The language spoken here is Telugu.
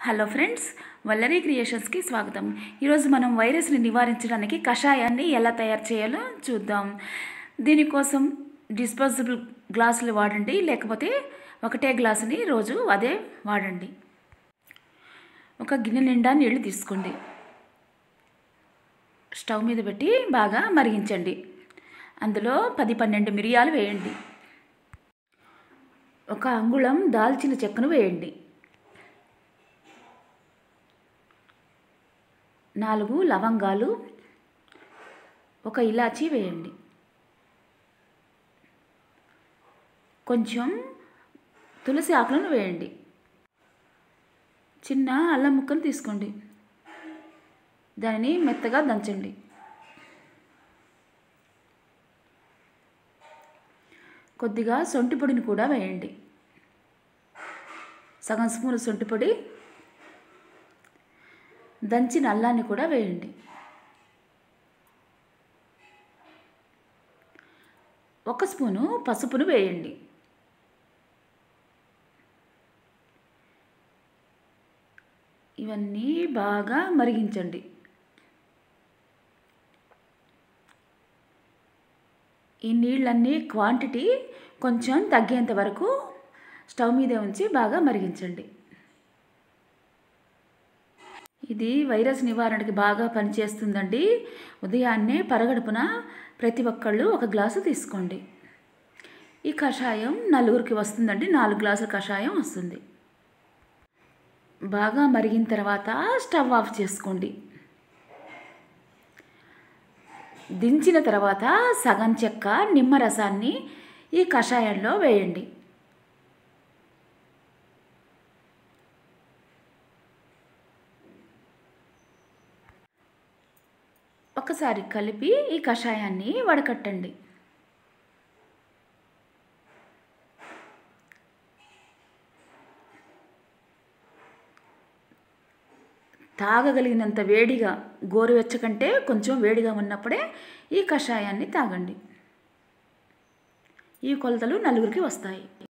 హలో ఫ్రెండ్స్ వల్లరీ క్రియేషన్స్కి స్వాగతం ఈరోజు మనం వైరస్ని నివారించడానికి కషాయాన్ని ఎలా తయారు చేయాలో చూద్దాం దీనికోసం డిస్పోజబుల్ గ్లాసులు వాడండి లేకపోతే ఒకటే గ్లాసుని రోజు అదే వాడండి ఒక గిన్నె నిండా నీళ్లు తీసుకోండి స్టవ్ మీద పెట్టి బాగా మరిగించండి అందులో పది పన్నెండు మిరియాలు వేయండి ఒక అంగుళం దాల్చిన చెక్కను వేయండి నాలుగు లవంగాలు ఒక ఇలాచీ వేయండి కొంచెం తులసి ఆకులను వేయండి చిన్న అల్లం ముక్కను తీసుకోండి దానిని మెత్తగా దంచండి కొద్దిగా సొంటి పొడిని కూడా వేయండి సగం స్పూన్ సొంటి పొడి దంచిన అల్లాన్ని కూడా వేయండి ఒక స్పూను పసుపును వేయండి ఇవన్నీ బాగా మరిగించండి ఈ నీళ్ళన్నీ క్వాంటిటీ కొంచెం తగ్గేంత వరకు స్టవ్ మీదే ఉంచి బాగా మరిగించండి ఇది వైరస్ నివారణకి బాగా పనిచేస్తుందండి ఉదయాన్నే పరగడుపున ప్రతి ఒక్కళ్ళు ఒక గ్లాసు తీసుకోండి ఈ కషాయం నలుగురికి వస్తుందండి నాలుగు గ్లాసుల కషాయం వస్తుంది బాగా మరిగిన తర్వాత స్టవ్ ఆఫ్ చేసుకోండి దించిన తర్వాత సగం చెక్క నిమ్మరసాన్ని ఈ కషాయంలో వేయండి ఒకసారి కలిపి ఈ కషాయాన్ని వడకట్టండి తాగగలిగినంత వేడిగా గోరువెచ్చ కంటే కొంచెం వేడిగా ఉన్నప్పుడే ఈ కషాయాన్ని తాగండి ఈ కొలతలు నలుగురికి వస్తాయి